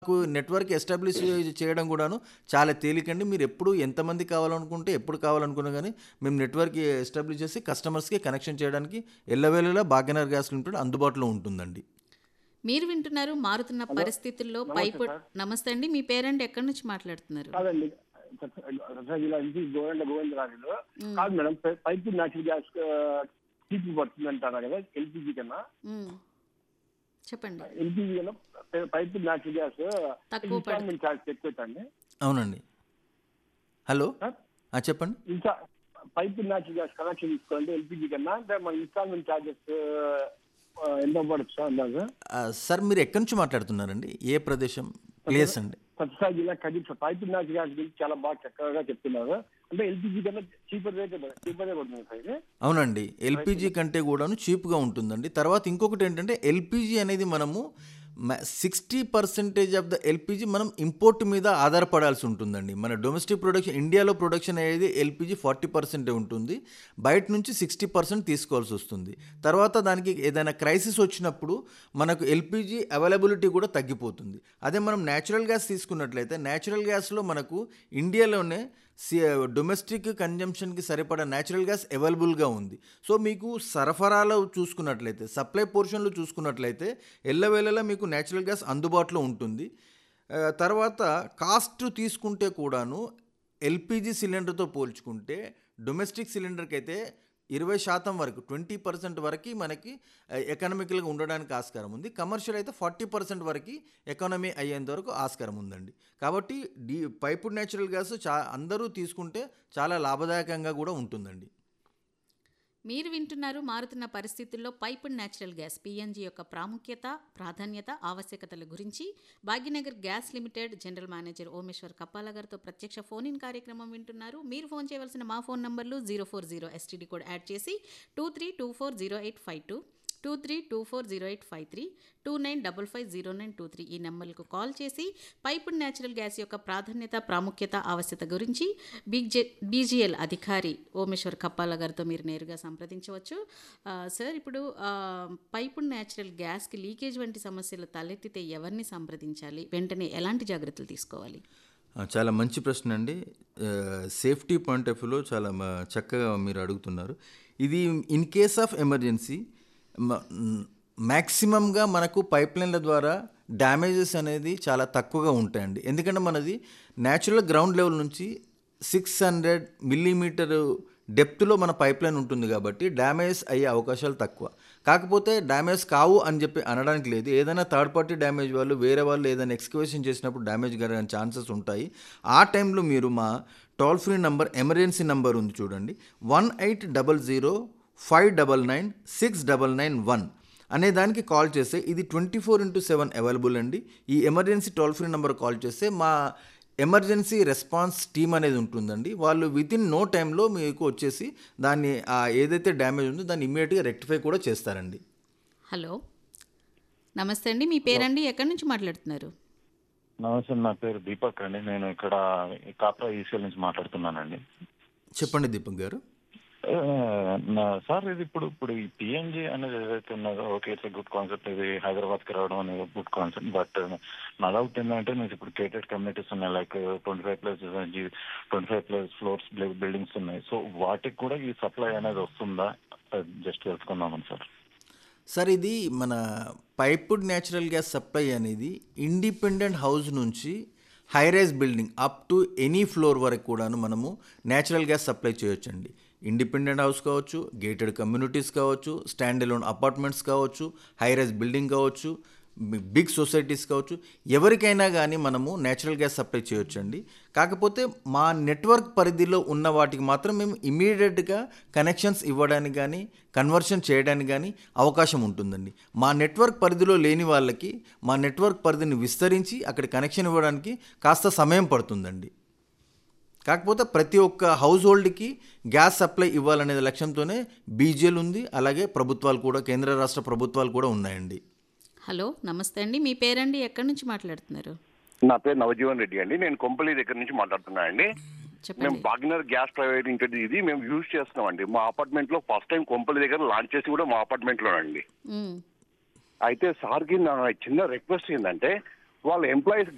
నాకు network establish చేయడం కూడాను చాలా తేలికండి మీరు ఎప్పుడు ఎంతమంది కావాలనుకుంటే ఎప్పుడు కావాలనుకున్నా కానీ మేము నెట్వర్క్ ఎస్టాబ్లిష్ చేసి కస్టమర్స్కి కనెక్షన్ చేయడానికి ఎల్లవేళలా భాగ్యనగర్ గ్యాస్ లిమిటెడ్ అందుబాటులో ఉంటుందండి మీరు వింటున్నారు మారుతున్న పరిస్థితుల్లో పైపు నమస్తే అండి మీ పేరెంట్ ఎక్కడి నుంచి మాట్లాడుతున్నారు కాదండి కృష్ణా జిల్లా నుంచి గోవింద గోవిందరాజులు కాదు madam pi- pipe natural gas cheap పడుతుంది అంటారా కదా ఎల్పిజి కన్నా ఉమ్. చెప్పండి ఎల్పిజి కన్నా పై- పైపు న్యాచురల్ గ్యాస్ తక్కువ ఇన్స్టాల్మెంట్ ఛార్జ్ ఎక్కువైందండి అవునండి హలో సార్ ఆ, చెప్పండి insta pipe natural gas connection తీసుకోవాలంటే ఎల్పిజి కన్నా అంటే మన ఇన్స్టాల్మెంట్ ఛార్జెస్ ఎంత పడుతుంది సార్ అందాజు ఆ, సార్ మీరు ఎక్కడి నుంచి మాట్లాడుతున్నారండి ఏ ప్రదేశం ప్లేస్ అండి సత్యసాయి జిల్లా Kadiri sir pipe natural gas గురించి చాలా బాగా చక్కగా చెప్తున్నారు అంటే ఎల్పిజి కన్నా చీపర్ రేట్ చీపర్ రేట్ పడుతుంది సార్ ఇది అవునండి ఎల్పిజి కంటే కూడాను చీప్గా ఉంటుందండి తర్వాత ఇంకొకటి ఏంటంటే ఎల్పిజి అనేది మనము sixty percentage of the LPG మనం ఇంపోర్ట్ మీద ఆధారపడాల్సి ఉంటుందండి మన డొమెస్టిక్ ప్రొడక్షన్ ఇండియాలో ప్రొడక్షన్ అనేది ఎల్పిజి ఫార్టీ పర్సెంటే ఉంటుంది బయట నుంచి సిక్స్టీ పర్సెంట్ తీసుకోవాల్సి వస్తుంది తర్వాత దానికి ఏదైనా క్రైసిస్ వచ్చినప్పుడు మనకు ఎల్పిజి అవైలబిలిటీ కూడా తగ్గిపోతుంది అదే మనం న్యాచురల్ గ్యాస్ తీసుకున్నట్లయితే న్యాచురల్ గ్యాస్లో మనకు ఇండియాలోనే సి డొమెస్టిక్ కన్జంప్షన్కి సరిపడా న్యాచురల్ గ్యాస్ అవైలబుల్గా ఉంది సో మీకు సరఫరాలో చూసుకున్నట్లయితే సప్లై పోర్షన్లో చూసుకున్నట్లయితే ఎల్లవేళలా మీకు న్యాచురల్ గ్యాస్ అందుబాటులో ఉంటుంది ఆ, తర్వాత కాస్ట్ తీసుకుంటే కూడాను ఎల్పిజి సిలిండర్తో పోల్చుకుంటే డొమెస్టిక్ సిలిండర్కి అయితే ఇరవై శాతం వరకు ట్వంటీ పర్సెంట్ వరకు మనకి ఎకనామికల్గా ఉండడానికి ఆస్కారం ఉంది కమర్షియల్ అయితే ఫార్టీ పర్సెంట్ వరకు ఎకానమీ అయ్యేంత వరకు ఆస్కారం ఉందండి కాబట్టి డీ పైపుడ్ న్యాచురల్ గ్యాస్ చా అందరూ తీసుకుంటే చాలా లాభదాయకంగా కూడా ఉంటుందండి మీరు వింటున్నారు మారుతున్న పరిస్థితుల్లో పైపుడ్ న్యాచురల్ గ్యాస్ పిఎన్జి యొక్క ప్రాముఖ్యత ప్రాధాన్యత ఆవశ్యకతల గురించి Bhagyanagar gas limited general manager Omeshwar Kappala గారితో ప్రత్యక్ష ఫోన్ ఇన్ కార్యక్రమం వింటున్నారు మీరు ఫోన్ చేయవలసిన మా ఫోన్ నంబర్లు zero four zero STD code add చేసి two three two four zero eight five two two three two four zero eight five three two nine double five zero nine two three ఈ నెంబర్లకు call చేసి piped natural gas యొక్క ప్రాధాన్యత ప్రాముఖ్యత ఆవశ్యకత గురించి బీజే BGL అధికారి ఓమేశ్వర్ కప్పాల గారితో మీరు నేరుగా సంప్రదించవచ్చు ఆ, సార్ ఇప్పుడు ఆ, పైపుడ్ న్యాచురల్ గ్యాస్కి లీకేజ్ వంటి సమస్యలు తలెత్తితే ఎవరిని సంప్రదించాలి వెంటనే ఎలాంటి జాగ్రత్తలు తీసుకోవాలి ఆ, చాలా మంచి ప్రశ్న అండి ఆ, సేఫ్టీ పాయింట్ ఆఫ్ వ్యూలో చాలా మ- చక్కగా మీరు అడుగుతున్నారు ఇది ఇన్ కేస్ ఆఫ్ ఎమర్జెన్సీ మ్యాక్సిమంగా మనకు పైప్ లైన్ల ద్వారా డ్యామేజెస్ అనేది చాలా తక్కువగా ఉంటాయండి ఎందుకంటే మనది న్యాచురల్ గ్రౌండ్ లెవెల్ నుంచి సిక్స్ హండ్రెడ్ మిల్లీమీటర్ డెప్త్లో మన పైప్ లైన్ ఉంటుంది కాబట్టి డ్యామేజ్ అయ్యే అవకాశాలు తక్కువ కాకపోతే డ్యామేజ్ కావు అని చెప్పి అనడానికి లేదు ఏదైనా థర్డ్ పార్టీ డ్యామేజ్ వాళ్ళు వేరే వాళ్ళు ఏదైనా ఎక్స్కవేషన్ చేసినప్పుడు డ్యామేజ్ కలిగిన ఛాన్సెస్ ఉంటాయి ఆ టైంలో మీరు మా toll free number emergency number ఉంది చూడండి one eight double zero five double nine six double nine one అనే దానికి కాల్ చేస్తే ఇది twenty four into seven available అండి ఈ emergency toll free number call చేస్తే మా ఎమర్జెన్సీ రెస్పాన్స్ టీమ్ అనేది ఉంటుందండి వాళ్ళు విత్ ఇన్ నో టైంలో మీకు వచ్చేసి దాన్ని ఆ ఏదైతే డ్యామేజ్ ఉందో దాన్ని ఇమ్మీడియట్గా రెక్టిఫై కూడా చేస్తారండి హలో నమస్తే అండి మీ పేరండి ఎక్కడి నుంచి మాట్లాడుతున్నారు నమస్తే నా పేరు దీపక్ అండి నేను ఇక్కడ కాప్రా ఈసీఎల్ నుంచి మాట్లాడుతున్నానండి చెప్పండి దీపక్ గారు ఆ, నా- సార్ ఇది ఇప్పుడు ఇప్పుడు ఈ పిఎన్జి అనేది ఏదైతే ఉన్నదో ఓకే ఇట్స్ గుడ్ కాన్సెప్ట్ ఇది హైదరాబాద్ కి రావడం అనేది గుడ్ కాన్సెప్ట్ బట్ నా డౌట్ ఏంటంటే మీకు ఇప్పుడు కేటెడ్ కమ్యూనిటీస్ ఉన్నాయి like twenty five plus twenty five plus floors buildings ఉన్నాయి సో వాటికి కూడా ఈ సప్లై అనేది వస్తుందా జస్ట్ తెలుసుకుందామని సార్ సార్ ఇది మన పైపుడ్ న్యాచురల్ గ్యాస్ సప్లై అనేది ఇండిపెండెంట్ హౌస్ నుంచి high rise building up to any floor వరకు కూడాను మనము న్యాచురల్ గ్యాస్ సప్లై చేయొచ్చండి ఇండిపెండెంట్ హౌస్ కావచ్చు గేటెడ్ కమ్యూనిటీస్ కావచ్చు స్టాండ్ ఎలోన్ అపార్ట్మెంట్స్ కావచ్చు హై రైజ్ బిల్డింగ్ కావచ్చు బి- బిగ్ సొసైటీస్ కావచ్చు ఎవరికైనా కానీ మనము నేచురల్ గ్యాస్ సప్లై చేయొచ్చండి కాకపోతే మా నెట్వర్క్ పరిధిలో ఉన్న వాటికి మాత్రం మేము ఇమీడియట్గా కనెక్షన్స్ ఇవ్వడానికి కానీ కన్వర్షన్ చేయడానికి కానీ అవకాశం ఉంటుందండి మా నెట్వర్క్ పరిధిలో లేని వాళ్ళకి మా నెట్వర్క్ పరిధిని విస్తరించి అక్కడ కనెక్షన్ ఇవ్వడానికి కాస్త సమయం పడుతుందండి కాకపోతే ప్రతి ఒక్క హౌస్ హోల్డ్కి గ్యాస్ సప్లై ఇవ్వాలనే లక్ష్యంతోనే బీజేలు ఉంది అలాగే ప్రభుత్వాలు కూడా కేంద్ర రాష్ట్ర ప్రభుత్వాలు కూడా ఉన్నాయండి హలో నమస్తే అండి మీ పేరండి ఎక్కడి నుంచి మాట్లాడుతున్నారు నా పేరు నవజీవన్ రెడ్డి అండి నేను కొంపల్లి దగ్గర నుంచి మాట్లాడుతున్నా అండి మేము చెప్పండి బాగ్నర్ గ్యాస్ ప్రైవేట్ లిమిటెడ్ ఇది మేము యూజ్ చేస్తున్నామండి మా అపార్ట్మెంట్ లో ఫస్ట్ టైం కొంపల్లి దగ్గర లాంచ్ చేసి కూడా మా అపార్ట్మెంట్ లోనండి ఉమ్, అయితే సార్కి నా చిన్న రిక్వెస్ట్ ఏంటంటే వాళ్ళ ఎంప్లాయీస్